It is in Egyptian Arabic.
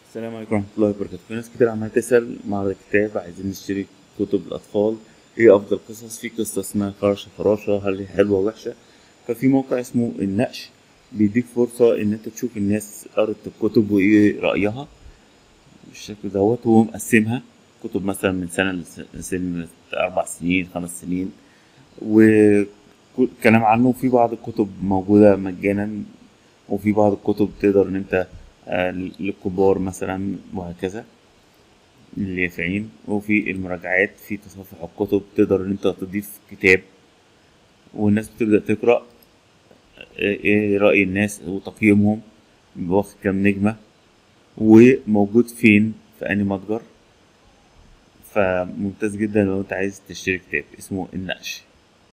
السلام عليكم ورحمة الله وبركاته في ناس كتير عمالة تسأل معرض كتاب عايزين نشتري كتب الأطفال ايه أفضل قصص في قصة اسمها فراشة فراشة هل هي حلوة ووحشة ففي موقع اسمه النقش بيديك فرصة إن أنت تشوف الناس قرت الكتب وإيه رأيها بالشكل دوت وهو مقسمها كتب مثلا من سنة لسن أربع سنين خمس سنين وكلام عنه في بعض الكتب موجودة مجانا وفي بعض الكتب تقدر إن أنت آه، للكبار مثلا وهكذا لليافعين وفي المراجعات في تصفح الكتب تقدر ان انت تضيف كتاب والناس بتبدأ تقرأ ايه رأي الناس وتقييمهم واخد كام نجمة وموجود فين في أنهي متجر فممتاز جدا لو انت عايز تشتري كتاب اسمه النقش